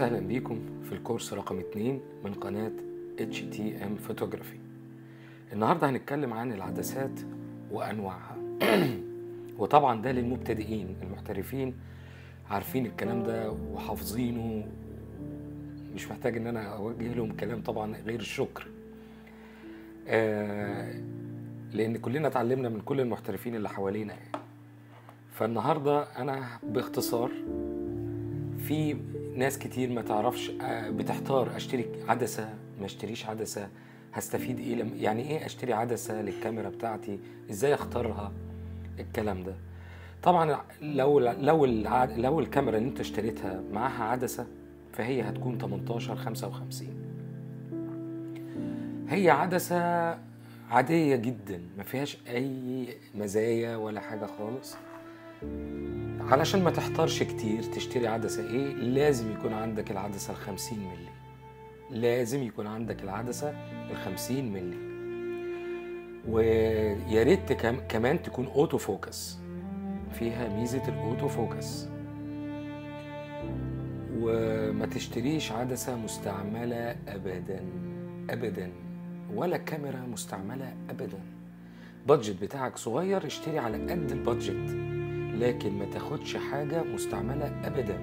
وسهلا بيكم في الكورس رقم 2 من قناة HTM Photography النهاردة هنتكلم عن العدسات وأنواعها وطبعا ده للمبتدئين المحترفين عارفين الكلام ده وحافظينه مش محتاج ان انا اوجه لهم كلام طبعا غير الشكر آه لان كلنا اتعلمنا من كل المحترفين اللي حوالينا يعني. فالنهارده انا باختصار في ناس كتير ما تعرفش آه، بتحتار اشتري عدسه ما اشتريش عدسه هستفيد ايه لم يعني ايه اشتري عدسه للكاميرا بتاعتي ازاي اختارها الكلام ده طبعا لو لو الع- لو الكاميرا اللي انت اشتريتها معاها عدسه فهي هتكون 18 55 هي عدسه عاديه جدا ما فيهاش اي مزايا ولا حاجه خالص علشان ما تحتارش كتير تشتري عدسة ايه لازم يكون عندك العدسة الخمسين ملي لازم يكون عندك العدسة الخمسين ملي ويا ريت كم- كمان تكون اوتو فوكس فيها ميزة الاوتو فوكس وما تشتريش عدسة مستعملة ابدا ابدا ولا كاميرا مستعملة ابدا بادجت بتاعك صغير اشتري على قد البادجت لكن ما تاخدش حاجة مستعملة أبدا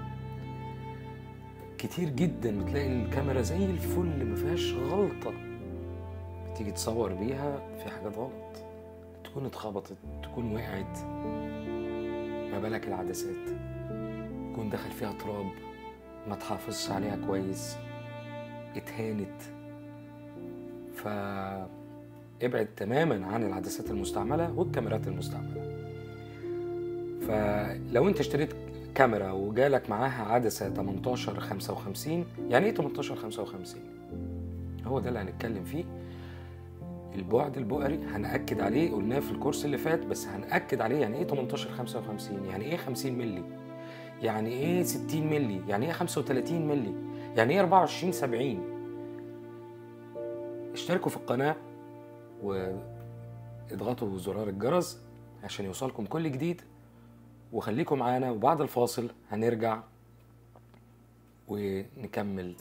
كتير جدا بتلاقي الكاميرا زي الفل ما فيهاش غلطة تيجي تصور بيها في حاجات غلط تكون اتخبطت تكون وقعت ما بالك العدسات يكون دخل فيها تراب ما تحافظش عليها كويس اتهانت فابعد تماما عن العدسات المستعملة والكاميرات المستعملة فلو انت اشتريت كاميرا وجالك معاها عدسة 18 55 يعني ايه 18 55 هو ده اللي هنتكلم فيه البعد البؤري هنأكد عليه قلناه في الكورس اللي فات بس هنأكد عليه يعني ايه 18 55 يعني ايه 50 ملي يعني ايه 60 ملي يعني ايه 35 ملي يعني ايه 24 70 اشتركوا في القناة واضغطوا زرار الجرس عشان يوصلكم كل جديد وخليكم معانا وبعد الفاصل هنرجع ونكمل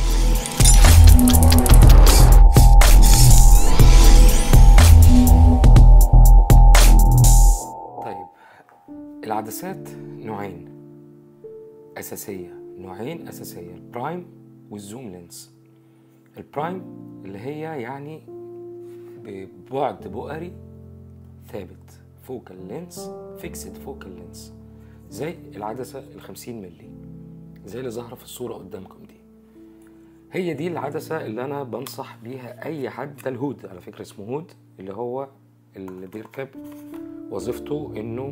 طيب العدسات نوعين أساسية نوعين أساسية البرايم والزوم لينس البرايم اللي هي يعني ببعد بؤري ثابت فوكال لينس فيكسد فوكال لينس زي العدسة ال 50 ملي زي اللي ظاهرة في الصورة قدامكم دي هي دي العدسة اللي أنا بنصح بيها أي حد ده الهود على فكرة اسمه هود اللي هو اللي بيركب وظيفته إنه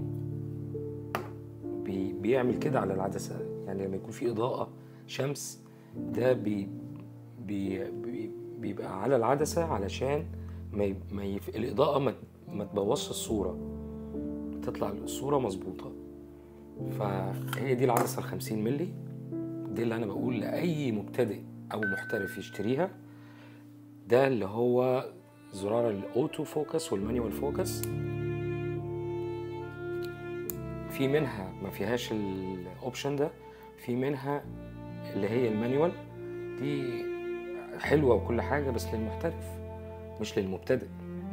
بي بيعمل كده على العدسة يعني لما يكون في إضاءة شمس ده بي بي بي بيبقى على العدسة علشان ما ي... ما يف... الإضاءة ما, ما تبوظش الصورة تطلع الصورة مظبوطة فهي دي العدسة الخمسين ملي دي اللي أنا بقول لأي مبتدئ أو محترف يشتريها ده اللي هو زرار الأوتو فوكس والمانيوال فوكس في منها ما فيهاش الأوبشن ده في منها اللي هي المانيوال دي حلوة وكل حاجة بس للمحترف مش للمبتدئ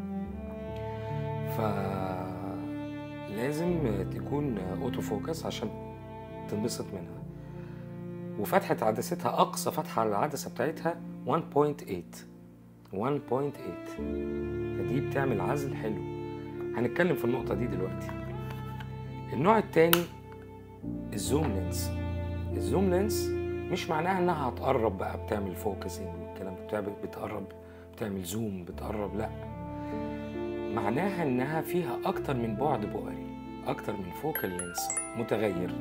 فلازم تكون اوتو فوكس عشان تنبسط منها وفتحة عدستها أقصى فتحة على العدسة بتاعتها 1.8 1.8 فدي بتعمل عزل حلو هنتكلم في النقطة دي دلوقتي النوع التاني الزوم لينس الزوم لينس مش معناها انها هتقرب بقى بتعمل فوكسنج والكلام ده بتعمل بتقرب بتعمل زوم بتقرب لا معناها انها فيها اكتر من بعد بؤري اكتر من فوكال لينس متغير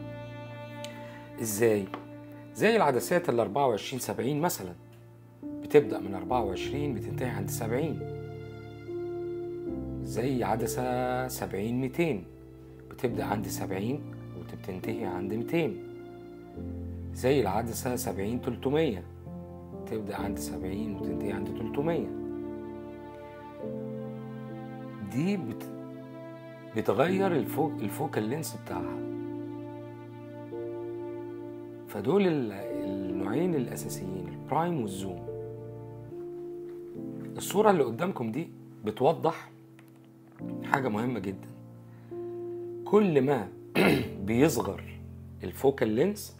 ازاي زي العدسات ال 24 70 مثلا بتبدا من 24 بتنتهي عند 70 زي عدسه 70 200 بتبدا عند 70 وبتنتهي عند 200 زي العدسه 70 300 تبدا عند 70 وتنتهي عند 300 دي بت... بتغير الفوك الفوكال لينس بتاعها فدول ال- النوعين الاساسيين البرايم والزوم الصوره اللي قدامكم دي بتوضح حاجه مهمه جدا كل ما بيصغر الفوكال لينس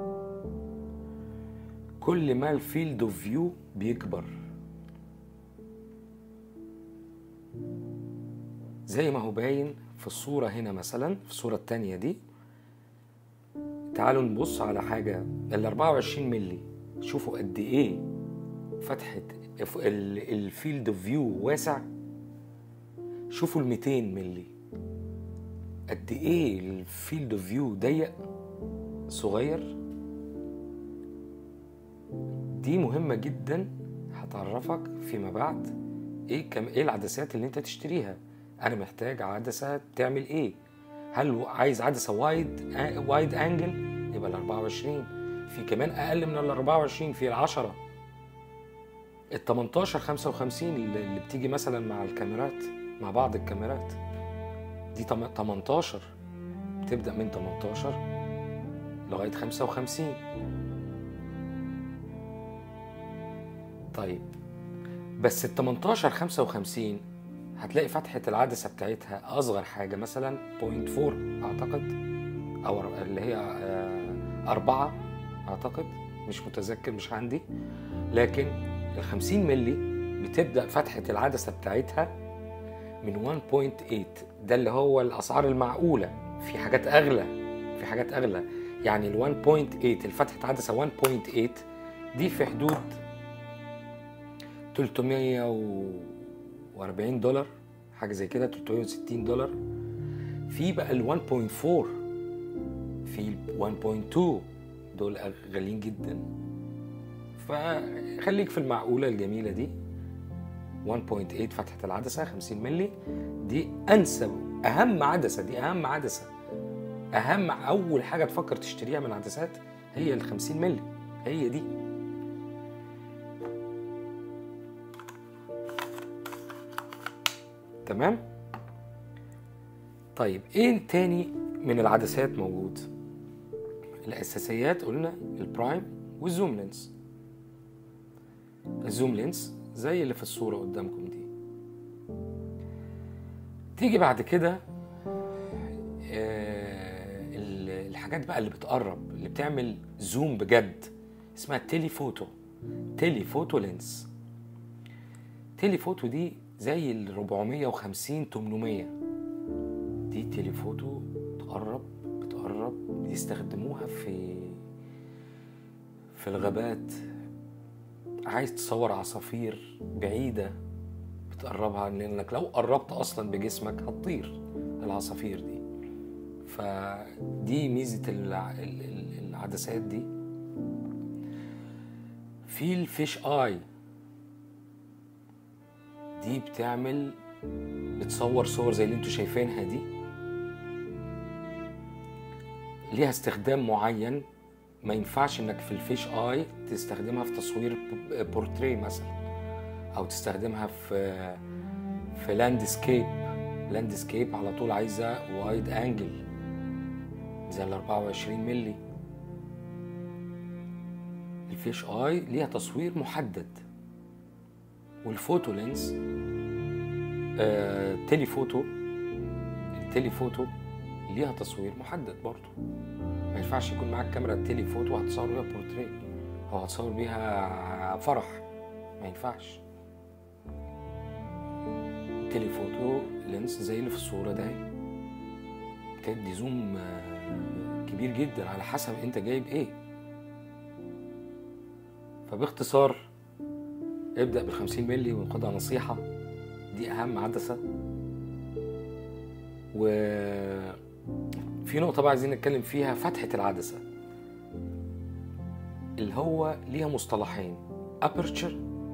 كل ما الفيلد اوف فيو بيكبر زي ما هو باين في الصورة هنا مثلا في الصورة التانية دي تعالوا نبص على حاجة ال 24 ملي شوفوا قد ايه فتحة الفيلد اوف فيو واسع شوفوا ال 200 ملي قد ايه الفيلد اوف فيو ضيق صغير دي مهمة جدا هتعرفك فيما بعد ايه كم ايه العدسات اللي انت تشتريها انا محتاج عدسة تعمل ايه هل عايز عدسة وايد وايد انجل يبقى ال 24 في كمان اقل من ال 24 في ال 10 ال 18 55 اللي اللي بتيجي مثلا مع الكاميرات مع بعض الكاميرات دي تم- 18 بتبدأ من 18 لغاية 55 طيب بس ال 18 55 هتلاقي فتحة العدسة بتاعتها أصغر حاجة مثلا 0.4 أعتقد أو اللي هي آه، أربعة أعتقد مش متذكر مش عندي لكن ال 50 ملي بتبدأ فتحة العدسة بتاعتها من 1.8 ده اللي هو الأسعار المعقولة في حاجات أغلى في حاجات أغلى يعني ال 1.8 الفتحة عدسة 1.8 دي في حدود 340 دولار حاجة زي كده 360 دولار في بقى ال 1.4 في ال 1.2 دول غاليين جدا فخليك في المعقولة الجميلة دي 1.8 فتحة العدسة 50 ملي دي أنسب أهم عدسة دي أهم عدسة أهم أول حاجة تفكر تشتريها من العدسات هي ال 50 ملي هي دي تمام طيب ايه تاني من العدسات موجود الاساسيات قلنا البرايم والزوم لينس الزوم لينس زي اللي في الصورة قدامكم دي تيجي بعد كده آه، ال- الحاجات بقى اللي بتقرب اللي بتعمل زوم بجد اسمها تيلي فوتو تيلي فوتو لينس تيلي فوتو دي زي ال 450 800 دي تيلي فوتو تقرب بتقرب بيستخدموها في في الغابات عايز تصور عصافير بعيدة بتقربها لأنك لو قربت أصلا بجسمك هتطير العصافير دي فدي ميزة الع- ال- ال- العدسات دي في الفيش آي دي بتعمل بتصور صور زي اللي انتوا شايفينها دي ليها استخدام معين ما ينفعش انك في الفيش اي تستخدمها في تصوير ب- بورتريه مثلا او تستخدمها في في لاندسكيب لاندسكيب على طول عايزه وايد انجل زي ال 24 ملي الفيش اي ليها تصوير محدد والفوتو لينس آه تيلي فوتو التيلي فوتو ليها تصوير محدد برضه ما ينفعش يكون معاك كاميرا تيلي فوتو وهتصور بيها بورتريه او هتصور بيها فرح ما ينفعش تيلي فوتو لينس زي اللي في الصوره ده اهي. بتدي زوم آه، كبير جدا على حسب انت جايب ايه فباختصار ابدأ بال 50 مللي وخدها نصيحة دي أهم عدسة و في نقطة بقى عايزين نتكلم فيها فتحة العدسة اللي هو ليها مصطلحين aperture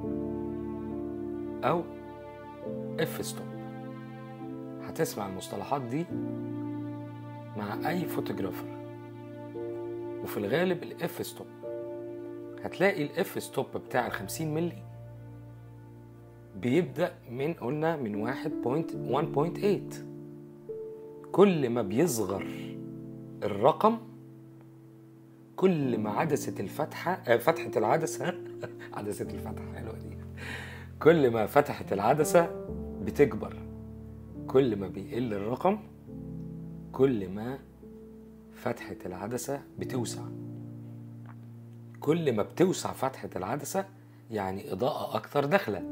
أو اف ستوب هتسمع المصطلحات دي مع أي فوتوغرافر وفي الغالب الاف ستوب هتلاقي الاف ستوب بتاع ال 50 مللي بيبدأ من قلنا من واحد بوينت 1.8 كل ما بيصغر الرقم كل ما عدسة الفتحة آه، فتحة العدسة عدسة الفتحة حلوة دي كل ما فتحة العدسة بتكبر كل ما بيقل الرقم كل ما فتحة العدسة بتوسع كل ما بتوسع فتحة العدسة يعني إضاءة أكتر داخلة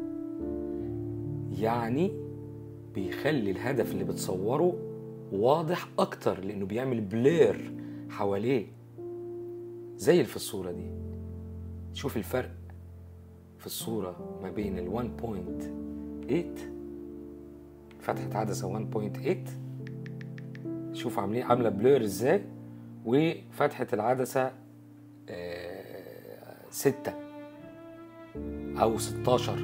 يعني بيخلي الهدف اللي بتصوره واضح أكتر لأنه بيعمل بلير حواليه زي اللي في الصورة دي شوف الفرق في الصورة ما بين ال 1.8 فتحة عدسة 1.8 شوف عاملين عاملة بلور ازاي وفتحة العدسة آه، ستة أو 16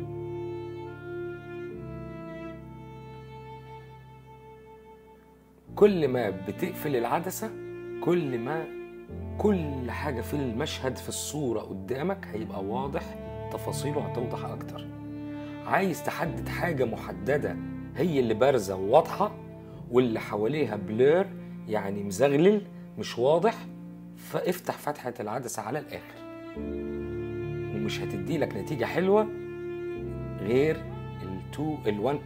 كل ما بتقفل العدسة كل ما كل حاجة في المشهد في الصورة قدامك هيبقى واضح تفاصيله هتوضح أكتر عايز تحدد حاجة محددة هي اللي بارزة وواضحة واللي حواليها بلور يعني مزغلل مش واضح فافتح فتحة العدسة على الآخر ومش هتدي لك نتيجة حلوة غير ال 2 ال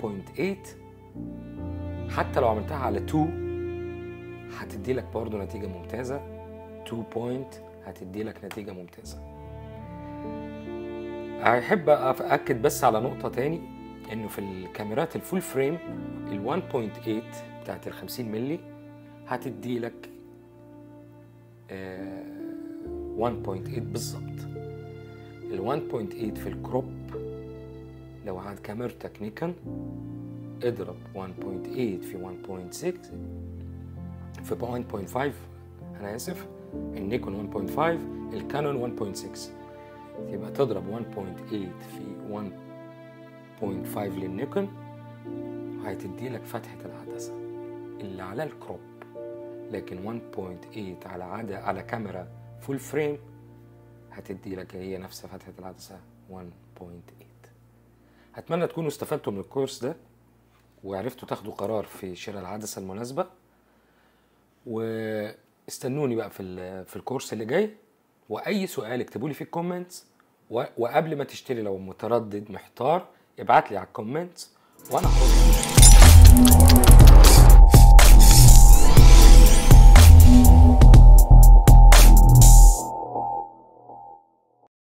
1.8 حتى لو عملتها على 2 هتدي لك برضه نتيجة ممتازة 2 بوينت هتدي لك نتيجة ممتازة أحب أأكد بس على نقطة تاني إنه في الكاميرات الفول فريم ال 1.8 بتاعت ال 50 ملي هتدي لك آه، 1.8 بالظبط ال 1.8 في الكروب لو عاد كاميرتك نيكون اضرب 1.8 في 1.6 في 1.5 انا اسف النيكون 1.5 الكانون 1.6 يبقى تضرب 1.8 في 1.5 للنيكون هتدي لك فتحة العدسة اللي على الكروب لكن 1.8 على عادة على كاميرا فول فريم هتدي لك هي نفس فتحة العدسة 1.8 أتمنى تكونوا استفدتوا من الكورس ده وعرفتوا تاخدوا قرار في شراء العدسة المناسبة واستنوني بقى في ال- في الكورس اللي جاي واي سؤال اكتبوا لي في الكومنتس و- وقبل ما تشتري لو متردد محتار ابعت لي على الكومنتس وانا هرد